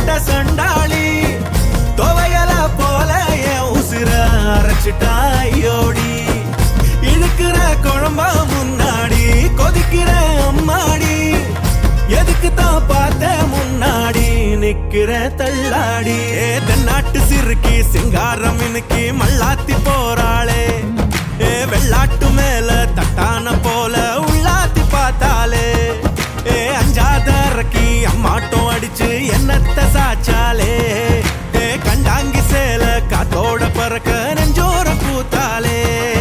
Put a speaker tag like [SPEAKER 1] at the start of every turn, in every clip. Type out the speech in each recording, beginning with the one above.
[SPEAKER 1] வளச்சிட்ட சண்டாளி துவையல போல என் உசிர அரைச்சிட்டாயோடி இழுக்கிற குழம்பா முன்னாடி கொதிக்கிற அம்மாடி எதுக்கு தான் பார்த்த முன்னாடி நிக்கிற தள்ளாடி ஏ தென்னாட்டு சிறுக்கி சிங்காரம் இன்னைக்கு மல்லாத்தி போறாளே ஏ வெள்ளாட்டு மேல தட்டான போல உள்ளாத்தி பார்த்தாலே ஏ அஞ்சாத இறக்கி அம்மாட்டம் அடிச்சு என்னத்த சாச்சாலே ஏ கண்டாங்கி சேல காத்தோட பறக்க நெஞ்சோர பூத்தாலே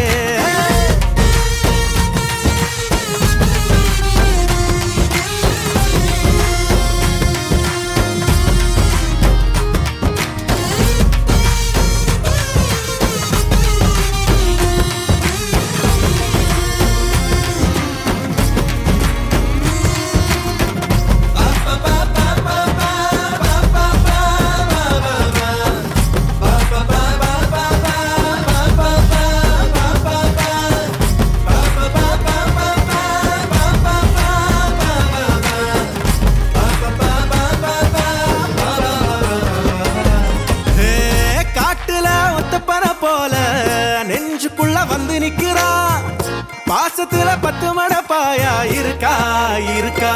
[SPEAKER 1] ஏ, காட்டுல ஒத்தப்பன போல நெஞ்சுக்குள்ள வந்து நிக்கிறா பாசத்துல பத்து மட பாயா இருக்கா இருக்கா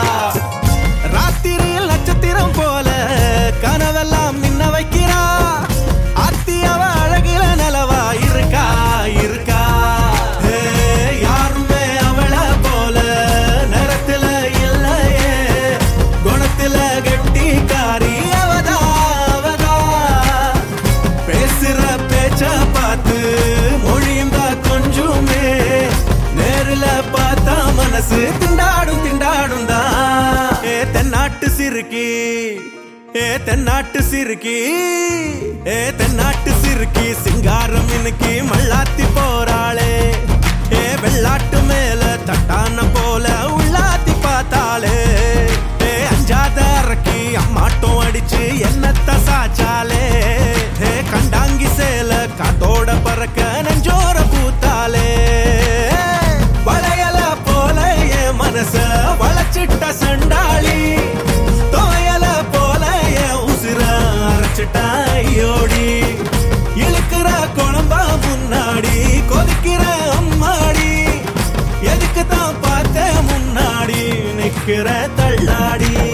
[SPEAKER 1] ராத்திரியில் நட்சத்திரம் போல கனவெல்லாம் நின்ன வைக்கிறா அத்தி அவ அழகுல நிலவா இருக்கா இருக்கா ஏ, யாருமே அவள போல நிறத்துல இல்லையே குணத்துல கெட்டிக்காரி அவதா அவதா பேசுற பேச்ச பார்த்து மொழியும் தான் கொஞ்சமே நேருல பார்த்தா மனசு திண்டாடும் திண்டாடும் தான் ஏ தென்னாட்டு சிறுக்கி ஏ தென்னாட்டு சிறுக்கி ஏ தென்னாட்டு சிறுக்கி சிங்காரம் இன்னைக்கு மல்லாத்தி போறாளே ஏ வெள்ளாட்டு மேல தட்டான போல உள்ளாத்தி பார்த்தாளே ஏ அஞ்சாத இறக்கி அம்மாட்டம் அடிச்சு என்னத்த சாச்சாலே ஏ கண்டாங்கி சேல காத்தோட பறக்க நெஞ்சோர பூத்தாலே வளையல போல என் மனச வளைச்சிட்ட சண்டாளி துவையல போல என் உசிர அரைச்சிட்டாயோடி இழுக்கிற குழம்பா முன்னாடி கொதிக்கிற அம்மாடி எதுக்கு தான் பார்த்த முன்னாடி நிக்கிற தள்ளாடி